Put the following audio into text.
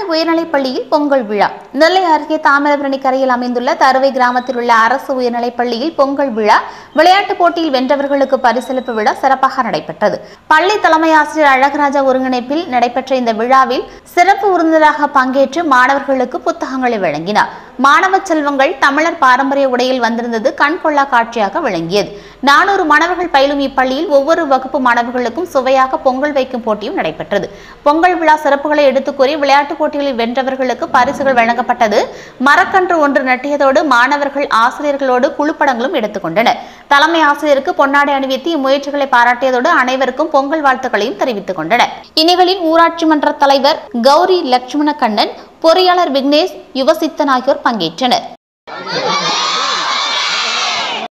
உயர்நிலைப் பள்ளியில் பொங்கல் விழா நெல்லை அருகே தாமிரபரணி கரையில் அமைந்துள்ள தருவை கிராமத்தில் உள்ள அரசு உயர்நிலைப் பள்ளியில் பொங்கல் விழா விளையாட்டுப் போட்டியில் வென்றவர்களுக்கு பரிசளிப்பு விழா சிறப்பாக நடைபெற்றது பள்ளி தலைமை ஆசிரியர் அழகராஜா ஒருங்கிணைப்பில் நடைபெற்ற இந்த விழாவில் சிறப்பு விருந்தினராக பங்கேற்று மாணவர்களுக்கு புத்தகங்களை வழங்கினார் மாணவ செல்வங்கள் தமிழர் பாரம்பரிய உடையில் வந்திருந்தது கண்கொள்ளா காட்சியாக விளங்கியது நானூறு மாணவர்கள் பயிலும் இப்பள்ளியில் ஒவ்வொரு வகுப்பு மாணவர்களுக்கும் சுவையாக பொங்கல் வைக்கும் போட்டியும் நடைபெற்றது பொங்கல் விழா சிறப்புகளை எடுத்துக் கூறி விளையாட்டுப் போட்டிகளில் வென்றவர்களுக்கு பரிசுகள் வழங்கப்பட்டது மரக்கன்று ஒன்று நட்டியதோடு மாணவர்கள் ஆசிரியர்களோடு குழுப்படங்களும் எடுத்துக்கொண்டனர் தலைமை ஆசிரியருக்கு பொன்னாடை அணிவித்து இம்முயற்சிகளை பாராட்டியதோடு அனைவருக்கும் பொங்கல் வாழ்த்துக்களையும் தெரிவித்துக் கொண்டனர் இந்நிகழ்வில் ஊராட்சி மன்ற தலைவர் கௌரி லட்சுமண கண்ணன் பொறியாளர் விக்னேஷ் யுவசித்தன் ஆகியோர் பங்கேற்றனர்